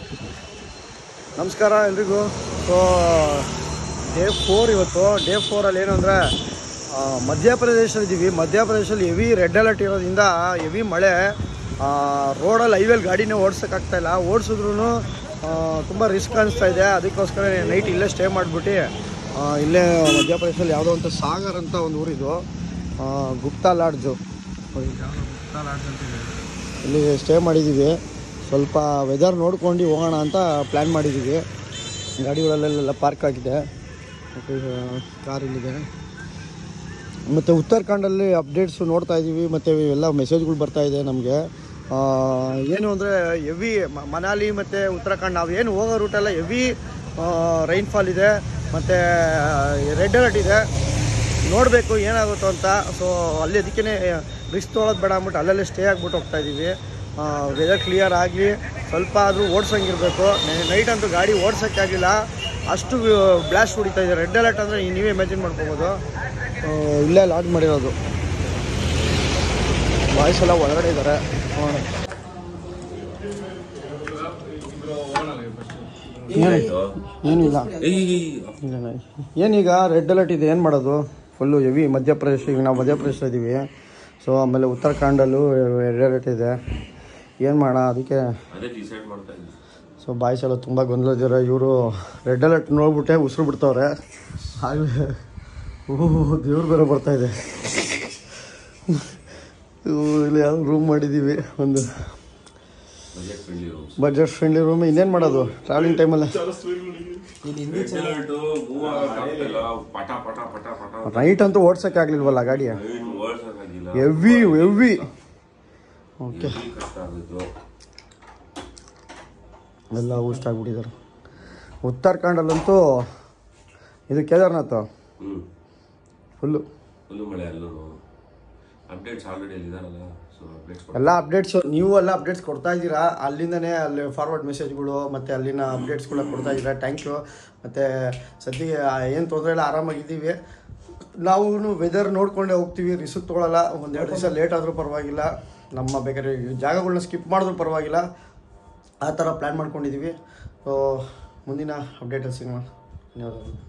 ನಮಸ್ಕಾರ ಎಲ್ರಿಗೂ so day four ಇವತ್ತು ಡೇ ಫೋರಲ್ಲಿ ಏನು ಅಂದರೆ ಮಧ್ಯಪ್ರದೇಶಲ್ಲಿದ್ದೀವಿ ಮಧ್ಯಪ್ರದೇಶಲ್ಲಿ ಹೆವಿ ರೆಡ್ ಅಲರ್ಟ್ ಇರೋದ್ರಿಂದ ಹೆವಿ ಮಳೆ ರೋಡಲ್ಲಿ ಹೈವೇಲಿ ಗಾಡಿನೇ ಓಡ್ಸೋಕ್ಕಾಗ್ತಾ ಇಲ್ಲ ಓಡಿಸಿದ್ರು ತುಂಬ ರಿಸ್ಕ್ ಅನಿಸ್ತಾ ಇದೆ ಅದಕ್ಕೋಸ್ಕರ ನೈಟ್ ಇಲ್ಲೇ ಸ್ಟೇ ಮಾಡಿಬಿಟ್ಟು ಇಲ್ಲೇ ಮಧ್ಯಪ್ರದೇಶದಲ್ಲಿ ಯಾವುದೋ ಅಂತ ಸಾಗರ್ ಅಂತ ಒಂದು ಊರಿದು ಆ, ಗುಪ್ತಾ ಲಾಡ್ಜು ಗುಪ್ತಾ ಲಾಡ್ಜ್ ಅಂತಿದೆ ಇಲ್ಲಿ ಸ್ಟೇ ಮಾಡಿದ್ದೀವಿ ಸ್ವಲ್ಪ ವೆದರ್ ನೋಡ್ಕೊಂಡು ಹೋಗೋಣ ಅಂತ ಪ್ಲ್ಯಾನ್ ಮಾಡಿದ್ದೀವಿ ಗಾಡಿಗಳಲ್ಲೆಲ್ಲ ಪಾರ್ಕ್ ಆಗಿದೆ ಮತ್ತು ಕಾರ್ ಇಲ್ಲಿದೆ ಮತ್ತು ಉತ್ತರಾಖಂಡಲ್ಲಿ ಅಪ್ಡೇಟ್ಸು ನೋಡ್ತಾ ಇದ್ದೀವಿ ಮತ್ತು ಎಲ್ಲ ಮೆಸೇಜ್ಗಳು ಬರ್ತಾ ಇದೆ ನಮಗೆ ಏನು ಅಂದರೆ ಹೆವಿ ಮನಾಲಿ ಮತ್ತು ಉತ್ತರಾಖಂಡ್ ನಾವು ಏನು ಹೋಗೋ ರೂಟೆಲ್ಲ ಹೆವಿ ರೈನ್ಫಾಲ್ ಇದೆ ಮತ್ತು ರೆಡ್ ಅಲರ್ಟ್ ಇದೆ ನೋಡಬೇಕು ಏನಾಗುತ್ತೋ ಅಂತ ಸೊ ಅಲ್ಲಿ ಅದಕ್ಕೇ ರಿಸ್ಕ್ ತೊಗೊಳೋದು ಬೇಡ ಅಂದ್ಬಿಟ್ಟು ಅಲ್ಲಲ್ಲೇ ಸ್ಟೇ ಆಗಿಬಿಟ್ಟು ಹೋಗ್ತಾ ಇದ್ದೀವಿ ವೆದರ್ ಕ್ಲಿಯರ್ ಆಗಿ ಸ್ವಲ್ಪ ಆದರೂ ಓಡ್ಸಂಗಿರಬೇಕು ನೈಟ್ ಅಂತೂ ಗಾಡಿ ಓಡ್ಸೋಕ್ಕೆ ಆಗಿಲ್ಲ ಅಷ್ಟು ಬ್ಲಾಸ್ಟ್ ಹೊಡಿತಾ ಇದೆ ರೆಡ್ ಅಲರ್ಟ್ ಅಂದರೆ ನೀವೇ ಇಮ್ಯಾಜಿನ್ ಮಾಡ್ಕೋಬೋದು ಆ, ಇಲ್ಲೇ ಲಾಡ್ ಮಾಡಿರೋದು ಬಾಯ್ಸ್ ಎಲ್ಲ ಒಳಗಡೆ ಇದ್ದಾರೆ ನೋಡೋಣ. ಏನು ಏನಿಲ್ಲ ಇಲ್ಲ ಏನೀಗ ರೆಡ್ ಅಲರ್ಟ್ ಇದೆ ಏನು ಮಾಡೋದು ಫುಲ್ಲು ಹೆವಿ ಮಧ್ಯಪ್ರದೇಶ ಈಗ ನಾವು ಮಧ್ಯಪ್ರದೇಶ ಇದ್ದೀವಿ ಸೊ ಆಮೇಲೆ ಉತ್ತರಾಖಂಡಲ್ಲೂ ರೆಡ್ ಅಲರ್ಟ್ ಇದೆ ಏನು ಮಾಡೋಣ ಅದಕ್ಕೆ ಅದೇ ಡಿಸೈಡ್ ಮಾಡ್ತಾ ಇದ್ದೀನಿ ಸೊ ಬಾಯ್ಸ್ ಎಲ್ಲ ತುಂಬ ಗೊಂದಲದಿದ್ದಾರೆ ಇವರು ರೆಡ್ ಅಲರ್ಟ್ ನೋಡ್ಬಿಟ್ಟೆ ಉಸಿರು ಬಿಡ್ತವ್ರೆ ಆಗಲೇ ಓಹ್ ದೇವ್ರು ಬೇರೆ ಬರ್ತಾ ಇದೆ ಇವು ಇಲ್ಲಿ ಯಾವ ರೂಮ್ ಮಾಡಿದ್ದೀವಿ ಒಂದು budget friendly rooms budget friendly room ಇನ್ನೇನು ಮಾಡೋದು ಟ್ರಾವೆಲಿಂಗ್ ಟೈಮಲ್ಲಿ ಮೂವ್ ಆಗಕ್ಕಾಗ್ತಿಲ್ಲ ಪಟ ಪಟ ಪಟ ಪಟ ನೈಟ್ ಅಂತೂ ಓಡ್ಸೋಕ್ಕೆ ಆಗಲಿಲ್ವಲ್ಲ ಗಾಡಿ ಏನು ಓಡ್ಸಕ್ಕಾಗಿಲ್ಲ ಹೆವಿ ಹೆವಿ ಓಕೆ ಹೆವಿ ಕಷ್ಟ ಆಗಿತ್ತು ಎಲ್ಲ ಊಷ್ಟ ಆಗ್ಬಿಟ್ಟಿದ್ದಾರೆ ಉತ್ತರಾಖಂಡಲ್ಲಂತೂ ಇದು ಕೇದಾರ್ನಾಥ್ ಹ್ಮ್ ಫುಲ್ಲು ಫುಲ್ಲು ಮಳೆ ಅಲ್ಲೂ ಅಪ್ಡೇಟ್ಸ್ ಆಲ್ರೆಡಿ ಅಲ್ಲಿ ಇದಾರಲ್ಲ ಸೊ ಅಪ್ಡೇಟ್ಸ್ ಎಲ್ಲ ಅಪ್ಡೇಟ್ಸು ನೀವು ಎಲ್ಲ ಅಪ್ಡೇಟ್ಸ್ ಕೊಡ್ತಾ ಇದ್ದೀರಾ ಅಲ್ಲಿಂದನೇ ಅಲ್ಲಿ ಫಾರ್ವರ್ಡ್ ಮೆಸೇಜ್ಗಳು ಮತ್ತು ಅಲ್ಲಿನ ಅಪ್ಡೇಟ್ಸ್ಗಳ ಕೊಡ್ತಾ ಇದ್ದೀರಾ ಥ್ಯಾಂಕ್ ಯು ಮತ್ತು ಸದ್ಯಕ್ಕೆ ಏನು ತೊಂದರೆ ಇಲ್ಲ ಆರಾಮಾಗಿದ್ದೀವಿ ನಾವು ವೆದರ್ ನೋಡ್ಕೊಂಡೇ ಹೋಗ್ತೀವಿ ರಿಸ್ಕ್ ತೊಗೊಳಲ್ಲ ಒಂದೆರಡು ದಿವಸ ಲೇಟ್ ಆದರೂ ಪರವಾಗಿಲ್ಲ ನಮ್ಮ ಬೇಕಾದ್ರೆ ಜಾಗಗಳನ್ನ ಸ್ಕಿಪ್ ಮಾಡಿದ್ರೂ ಪರವಾಗಿಲ್ಲ ಆ ಥರ ಪ್ಲ್ಯಾನ್ ಮಾಡ್ಕೊಂಡಿದ್ದೀವಿ ಸೊ ಮುಂದಿನ ಅಪ್ಡೇಟಲ್ಲಿ ಸಿಗೋಣ ಧನ್ಯವಾದಗಳು